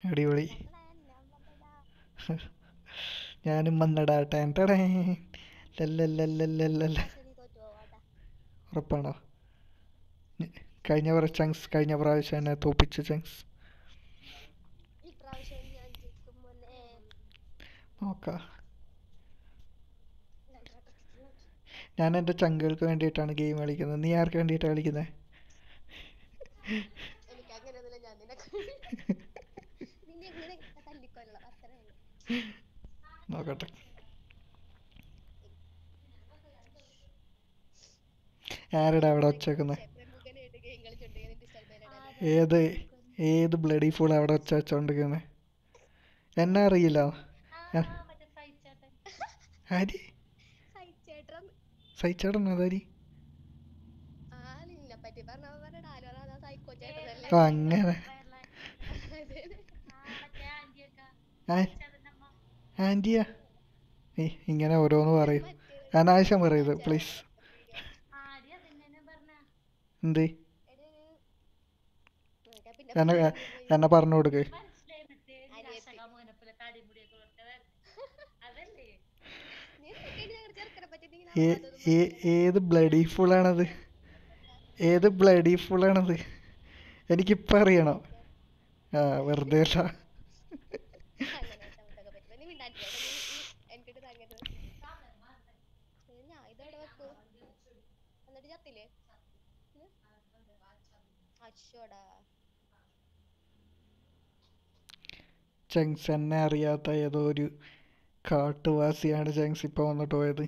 അടിപൊളി ഞാനും വന്നടാ ടാൻ ടടേ ലല്ലല്ലല്ലല്ലല്ല ഉറപ്പാണോ ഞ- കഴിഞ്ഞ പ്രാവശ്യം ചങ്സ് കഴിഞ്ഞ പ്രാവശ്യം എന്നെ തോപ്പിച്ചു ചങ്സ് ഇപ്രാവശ്യം ഞാൻ ജയിക്കും മോനെ നോക്കാം ഞാൻ എൻ്റെ ചങ്കുകൾക്ക് വേണ്ടിയിട്ടാണ് ഗെയിം കളിക്കുന്നത് നീ ആർക്ക് വേണ്ടിയിട്ടാണ് കളിക്കുന്നത് എനിക്ക് അങ്ങനെയൊന്നുമില്ല ഞാൻ നിന്നെ നിന്നെ എങ്ങനെ തല്ലിക്കൊല്ലണം അത്രേ ഉള്ളൂ നോക്കട്ടെ ആരുടെ അവിടെ വച്ചേക്കുന്നത് പ്രമുഖനായിട്ട് ഗെയിം കളിച്ചോണ്ടിരിക്കുന്ന നിന്റെ സ്ഥലമേലാണ് ഏത് ഏത് ബ്ലഡി ഫുൾ അവിടെ വച്ച വെച്ചോണ്ടിരിക്കുന്നത് എന്നെ അറിയില്ല എ- ആര് സഹിച്ചേട്ടൻ സഹിച്ചേട്ടൻ അതാരി ആ നിന്നെ പറ്റി പറഞ്ഞ പറഞ്ഞ ഡാലോറാ സൈക്കോ ചേട്ടനല്ലേ ഓ അങ്ങനെ ആ- ആൻറ്റിയാ ഏ ഇങ്ങനെ ഓരോന്ന് പറയും അനാവശ്യം പറയരുത് പ്ലീസ് എന്ത് എന്നെ എന്നെ പറഞ്ഞു കൊടുക്ക് ചെറുക്കനെ പറ്റി നീ ഏ- ഏ- ഏത് ബ്ലഡി ഫുള്ളാണത് ഏത് ബ്ലഡി ഫുള്ളാണത് എനിക്കിപ്പോൾ അറിയണോ ആ വെറുതെ അല്ല ചങ്സ് എന്നെ അറിയാത്ത ഏതോ ഒരു കാട്ടുവാസിയാണ് ചങ്സ് ഇപ്പോൾ വന്നിട്ട് പോയത്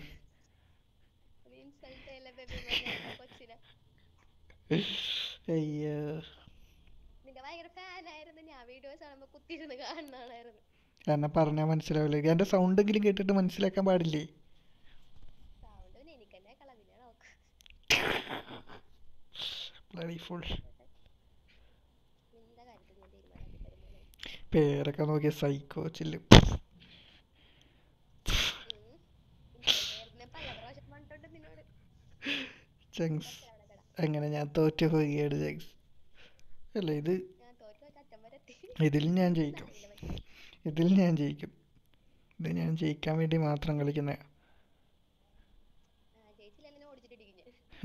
അയ്യോ നിന്റെ ഭയങ്കര ഫാനായിരുന്നു ഞാൻ വീഡിയോസ് കാണുമ്പോ കുത്തിയിരുന്ന് കാണുന്നതായിരുന്നു എന്നെ പറഞ്ഞാൽ മനസ്സിലാവില്ല എൻ്റെ സൗണ്ടെങ്കിലും കേട്ടിട്ട് മനസ്സിലാക്കാൻ പാടില്ലേ സൗണ്ട് പിന്നെ എനിക്ക് തന്നെ കളവിനെ നോക്ക് ബ്ലഡി ഫുൾ നിന്റെ കാര്യത്തിൽ ഞാൻ തീരുമാനമാക്കി തരും മോനെ. പേരൊക്കെ നോക്കിയ സൈക്കോ ചില്ല് ഉം. ഇൻസ്റ്റയിൽ ഞാൻ പല പ്രാവശ്യം പറഞ്ഞിട്ടുണ്ട് നിന്നോട് ചങ്സ് അവിടെ കിട. അങ്ങനെ ഞാൻ തോറ്റു പോവുകയാണ് ചങ്സ് അല്ല ഇത് ഞാൻ തോറ്റു വെച്ച അച്ഛൻ വരെ എത്തി ഇതിൽ ഞാൻ ജയിക്കും ഇതിൽ ഞാൻ ജയിക്കും ഇത് ഞാൻ ജയിക്കാൻ വേണ്ടി മാത്രം കളിക്കുന്ന ചേച്ചിയിൽ എന്നെ ഓടിച്ചിട്ടിരിക്കുന്നു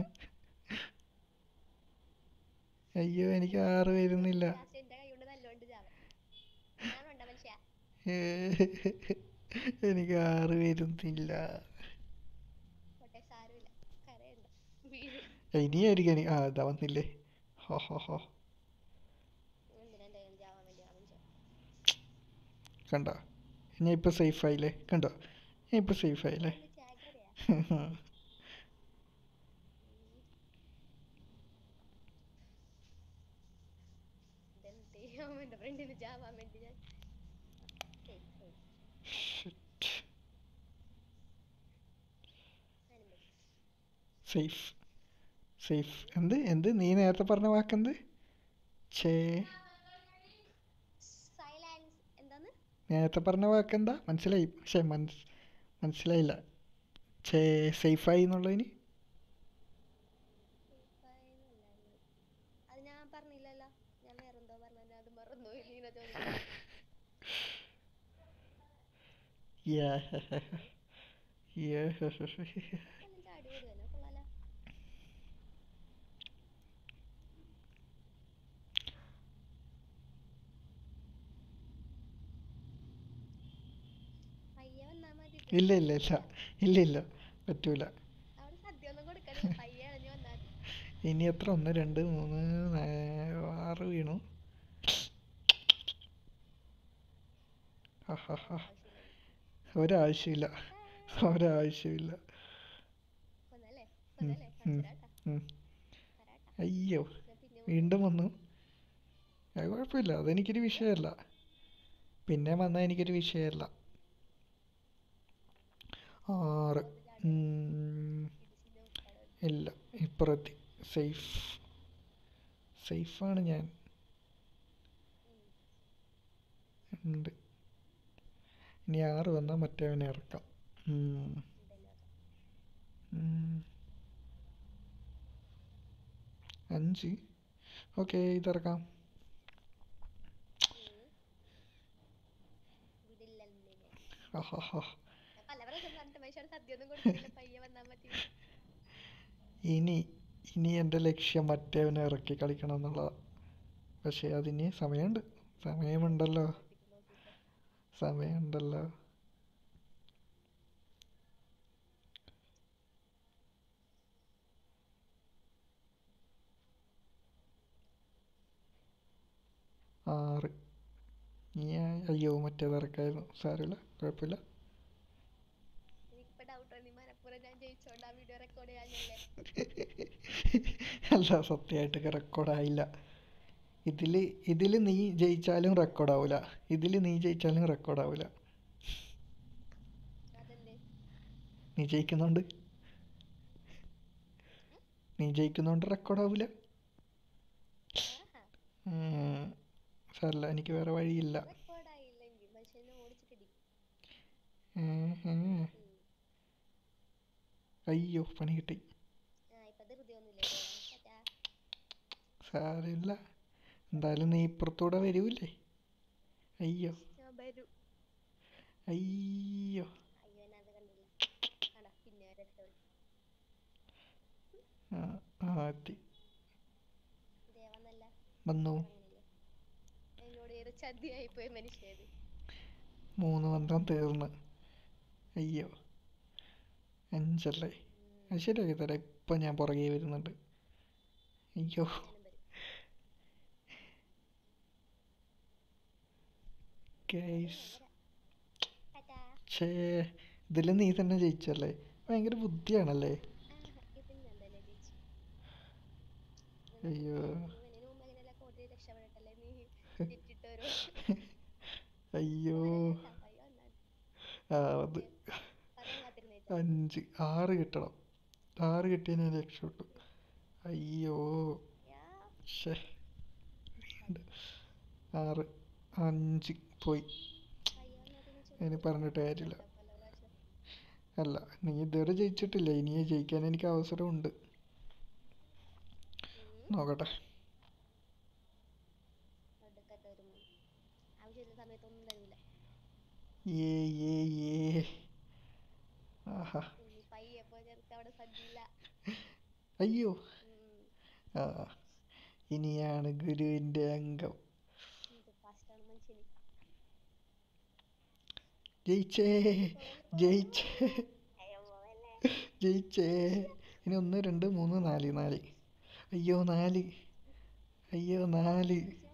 അയ്യോ എനിക്ക് ആറ് വരുന്നില്ല ലാസ്റ്റ് എന്റെ കൈ കൊണ്ട് നല്ലോണ്ട് ചാവൻ ഞാനുണ്ട മനുഷ്യ ഏ, എനിക്ക് ആറ് വരുന്നില്ല കോട്ടെ സാരമില്ല കരയണ്ട വീഴും ഇനിയായിരിക്കും എനിക്ക് ആ ഇതാ വന്നില്ലേ ഹോ ഹോ ഹോ എന്തിനാ എന്റെ കയ്യിൽ ചാവാൻ വേണ്ടി ആ മനുഷ്യൻ കണ്ടോ ഞാൻ ഇപ്പോൾ സേഫ് ആയില്ലേ കണ്ടോ ഞാൻ ഇപ്പോൾ സേഫ് ആയില്ലേ ഇത് ചാകരയാ ഇതെന്തേ അവന്റെ ഫ്രണ്ടിന് ചാവാൻ വേണ്ടി ഞാൻ ഏയ്, ഏയ്, Shit. ഞാനും പോയി. സേഫ് സേഫ് എന്ത് എന്ത് നീ നേരത്തെ പറഞ്ഞ വാക്കെന്ത് ചേ സൈലൻസ് എന്താന്ന് നേരത്തെ പറഞ്ഞ വാക്കെന്താ മനസ്സിലായി പക്ഷേ മനസ് മനസ്സിലായില്ല ചേ സേഫായി എന്നുള്ളതിന് അത് ഞാൻ പറഞ്ഞില്ലല്ലോ ഞാൻ വേറെന്തോ പറഞ്ഞു അത് മറന്നു പോയി നീന ചോദിച്ചു Yeah. Yeah. എല്ലാം ചാടി വരുവല്ലോ കൊള്ളാലോ പയ്യെ വന്നാ മതി ട്ടോ. ഇല്ല ഇല്ല ഇല്ല ഇല്ല ഇല്ല പറ്റൂല അവിടെ സദ്യ ഒന്നും കൊടുക്കണില്ല പയ്യെ അണഞ്ഞു വന്നാൽ മതി ഇനി എത്ര ഒന്ന് രണ്ട് മൂന്ന് നാ- ആറ് വീണു ആഹാഹാ. ഒരാവശ്യമില്ല ഒരാവശ്യമില്ല കൊന്നല്ലേ ഉം, കൊന്നല്ലേ ഉം, തരാട്ടാ ഉം. തരാട്ടാ അയ്യോ ഞാൻ പിന്നെ വീണ്ടും വന്നു അത് കുഴപ്പമില്ല അതെനിക്കൊരു വിഷയമല്ല പിന്നെ വന്നാൽ എനിക്കൊരു വിഷയമല്ല ആറ് ഉം, ഇല്ല ഇപ്പുറത്തി സേഫ് സേഫാണ് ഞാൻ ഉണ്ട് ഇനി ആറ് വന്നാൽ മറ്റേവനെ ഇറക്കാം ഉം. ഉം. അഞ്ച് ഓക്കെ ഇതിറക്കാം ആഹാഹാ. ഞാൻ പല പ്രാവശ്യം പറഞ്ഞിട്ട് മനുഷ്യർ സദ്യ ഒന്നും കൊടുക്കുന്നില്ല പയ്യെ വന്നാ മതി ഇനി ഇനി എൻ്റെ ലക്ഷ്യം മറ്റേവനെ ഇറക്കി കളിക്കണം എന്നുള്ളതാണ് പക്ഷേ അതിന് സമയമുണ്ട് സമയമുണ്ടല്ലോ സമയമുണ്ടല്ലോ ആറ് നീ അയ്യോ മറ്റേത് ഇറക്കായിരുന്നു സാരമില്ല കുഴപ്പമില്ല എനിക്കിപ്പോ ഡൗട്ട് വന്നി മനപ്പുറം ഞാൻ ജയിച്ചോണ്ട് ആ വീഡിയോ റെക്കോർഡ് ചെയ്യാനല്ലേ അല്ല സത്യമായിട്ട് റെക്കോർഡായില്ല ഇതിൽ ഇതിൽ നീ ജയിച്ചാലും റെക്കോർഡാവില്ല ഇതിൽ നീ ജയിച്ചാലും റെക്കോർഡാവില്ല അതല്ലേ നീ ജയിക്കുന്നുണ്ട് നീ ജയിക്കുന്നോണ്ട് റെക്കോർഡാവില്ല ആഹാ സാരല്ല എനിക്ക് വേറെ വഴിയില്ല റെക്കോർഡ് ആയില്ലെങ്കിൽ മനുഷ്യനെ ഓടിച്ചിട്ടിടി ഉം, ഉം. അയ്യോ പണി കിട്ടി ആ ഇപ്പൊ ധൃതി ഒന്നുമില്ലേ ടാറ്റാ സാരമില്ല എന്തായാലും നീ ഇപ്പുറത്തൂടെ വരൂലേ അയ്യോ ഞാൻ വരും അയ്യോ അയ്യോ ഞാൻ അത് കണ്ടില്ല കണ്ടാ പിന്നെ രക്ഷപ്പെട്ടു ആ ആ എത്തി ഇതേ വന്നല്ല വന്നു ഇറങ്ങുന്നില്ലേ എന്നോട് ഏത് ചതിയായി പോയി മനുഷ്യത് മൂന്ന് ബന്ധം തീർന്ന് അയ്യോ അഞ്ചല്ലേ അത് ശരിയാക്കി തരാം ഇപ്പം ഞാൻ പുറകെ വരുന്നുണ്ട് അയ്യോ ഞാനും വരും കേസ് ടാറ്റാ ഛേ ഇതിൽ നീ തന്നെ ജയിച്ചല്ലേ ഭയങ്കര ബുദ്ധിയാണല്ലേ ആഹാ ഇതിൽ ഞാൻ തന്നെ ജയിച്ചു അയ്യോ ഇതിനു മുമ്പ് അങ്ങനെയല്ല കോടി രക്ഷപ്പെടട്ടല്ലേ നീ ഇട്ടിട്ട് വരും അയ്യോ അയ്യോ എന്നാ ആ അത് പറയാൻ കാത്തിരുന്നേ അഞ്ച് ആറ് കിട്ടണം ആറ് കിട്ടിയാൽ ഞാൻ രക്ഷപ്പെട്ടു അയ്യോ യാ ഷേ വീണ്ടും ആറ് അഞ്ച് പോയി അയ്യോ എന്നാ പിന്നെ ഇനി പറഞ്ഞിട്ട് കാര്യമില്ല പല പ്രാവശ്യം അല്ല നീ ഇതുവരെ ജയിച്ചിട്ടില്ല ഇനി ജയിക്കാൻ എനിക്ക് അവസരമുണ്ട് നോക്കട്ടെ ഒടുക്കത്തെ ഒരു മോൻ. ആവശ്യമില്ല സമയത്തൊന്നും തരൂല ഏ ഏ ഏ ആഹാ ഇനി പയ്യെ പോയി ചെറുക്ക അവിടെ സജ്ജില്ല അയ്യോ ആ ഇനിയാണ് ഗുരുവിൻ്റെ അംഗം ഇത് ഫാസ്റ്റാണ് മനുഷ്യന് ജയിച്ചേ ജയിച്ചേ അയ്യോ പോവല്ലേ ജയിച്ചേ ഇനി ഒന്ന് രണ്ട് മൂന്ന് നാല് നാല് അയ്യോ നാല് അയ്യോ നാല്